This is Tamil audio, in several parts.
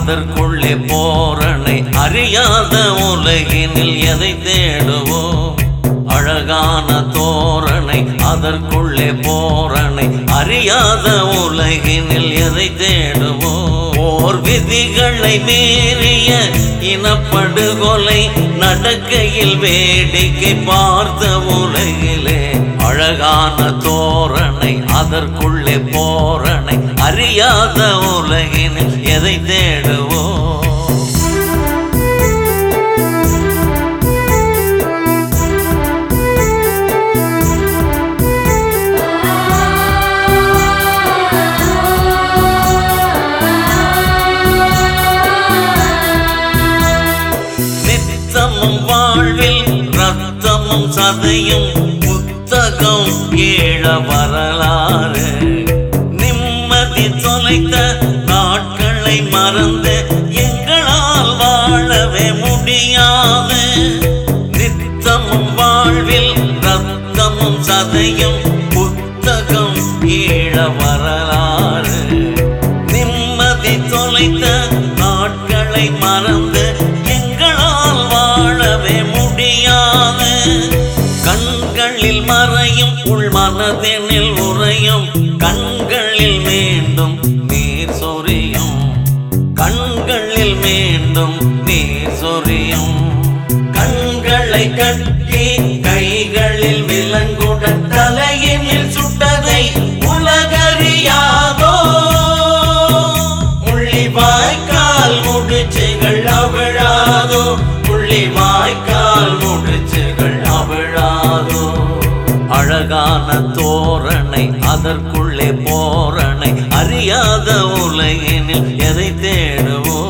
அதற்குள்ளே போரணை அறியாத உலகினில் எதை தேடுவோம் அழகான தோரணை அதற்குள்ளே போரணை அறியாத உலகினில் எதை தேடுவோம் ஓர் விதிகளை மீறிய இனப்படுகொலை நடக்கையில் வேடிக்கை பார்த்த உலகிலே அழகான தோரணை அதற்குள்ளே போரணை அறியாத உலகினில் எதை தேடுவோம் நித்தமும் வாழ்வில் ரத்தமும் சதையும் புத்தகம் ஏழ வரலாறு நிம்மதி தொலைத்த நாட்களை மறந்து எங்களால் வாழவே முடியாது நித்தமும் வாழ்வில் ரத்தமும் சதையும் புத்தகம் ஏழ வரலாறு நிம்மதி தொலைத்த நாட்களை மறந்து எங்களால் வாழவே முடியாது கண்களில் மறையும் உள் மனதினில் உறையும் கண்களில் மீண்டும் நீர் சொரியும் கண்களில் மீண்டும் நீர் சொரியும் கண்களை கட்டி கைகளில் விலங்குடன் தலையினில் சுட்டதை உலகறியாதோ முள்ளி வாய்க்கால் முடிச்சுகள் அவிழாதோ முள்ளி வாய்க்கால் முடிச்சுகள் அவிழாதோ அழகான தோரணை அதற்குள்ளே போரணை அறியாத உலகினில் எதை தேடுவோம்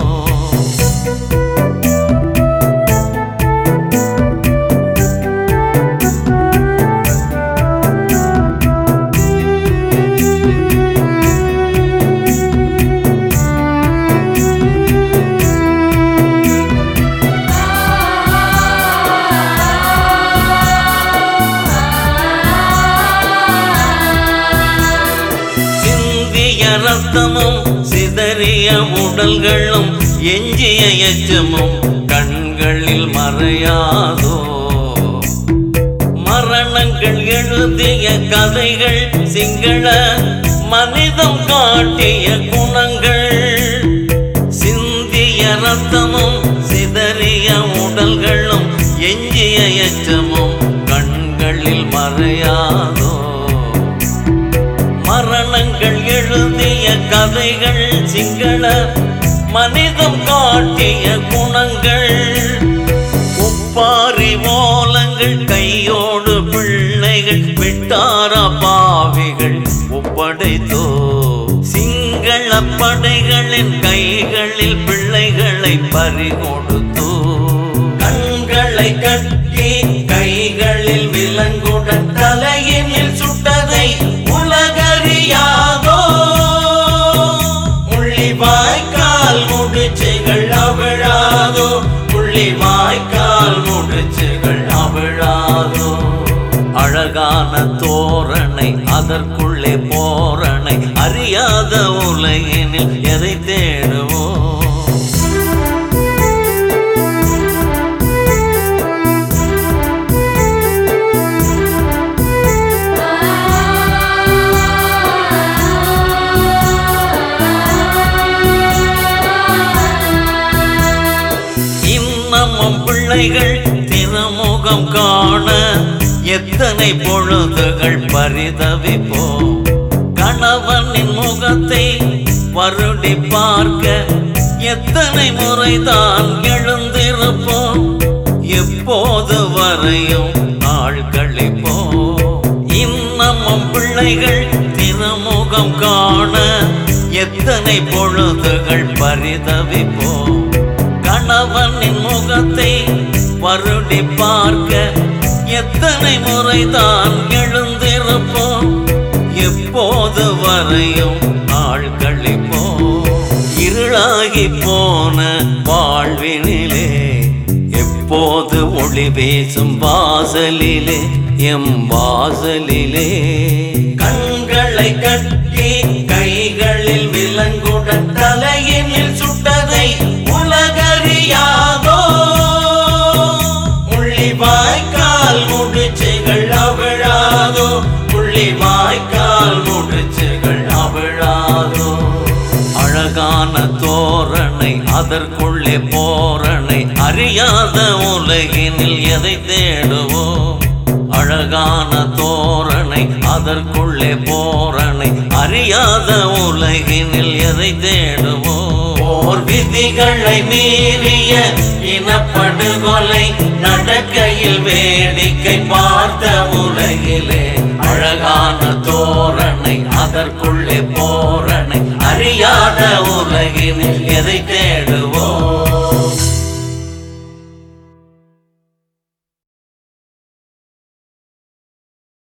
சிந்திய ரத்தமும் சிதறிய உடல்களும் எஞ்சிய எச்சமும் கண்களில் மறையாதோ மரணங்கள் எழுதிய கதைகள் சிங்கள மனிதம் காட்டிய குணங்கள் சிந்திய ரத்தமும் சிதறிய உடல்களும் எஞ்சிய எச்சமும் கண்களில் மறையாதோ மரணங்கள் எழுதிய கதைகள் சிங்கள மனிதம் காட்டிய குணங்கள் உப்பாரி ஓலங்கள் கையோடு பிள்ளைகள் விட்டார பாவிகள் ஒப்படைத்தோ சிங்கள படைகளின் கைகளில் பிள்ளைகளை பறிகொடுத்தோ கண்களை கட்டி கைகளில் விலங்குடன் தலையினில் சுட்டதை உலகறியாதோ முள்ளி வாய்க்கால் முடிச்சுகள் அவிழாதோ முள்ளி வாய்க்கால் முடிச்சுகள் அவிழாதோ அழகான தோரணை அதற்குள்ளே போரணை அறியாத உலகினில் எதை தேடுவோம் இன்னமும் பிள்ளைகள் திருமுகம் காண எத்தனை பொழுதுகள் பரிதவிப்போம் கணவனின் முகத்தை வருடி பார்க்க எத்தனை முறைதான் எழுந்திருப்போம் எப்போது வரையும் நாள் கழிப்போம் இன்னமும் பிள்ளைகள் திருமுகம் காண எத்தனை பொழுதுகள் பரிதவிப்போம் கணவனின் முகத்தை வருடி பார்க்க எத்தனை முறைதான் எழுந்திருப்போம் எப்போது வரையும் நாள் கழிப்போம் இருளாகி போன வாழ்வினிலே எப்போது ஒளி பேசும் வாசலிலே எம் வாசலிலே கண்களை கட்டி கைகளில் விலங்குடன் தலையினில் சுட்டதை உலகறியாதோ முள்ளிவாய்க்கால் முடிச்சுகள் அவிழாதோ முள்ளிவாய்க்கால் முடிச்சுகள் அவிழாதோ அழகான தோரணை அதற்குள்ளே போரணை அறியாத உலகினில் எதை தேடுவோம் அழகான தோரணை அதற்குள்ளே போரணை அறியாத உலகினில் எதை தேடுவோம் போர் விதிகளை மீறிய இனப்படுகொலை நடக்கையில் வேடிக்கை பார்த்த உலகிலே அழகான தோரணை அதற்குள்ளே போரணை அறியாத உலகினில் எதை தேடுவோம்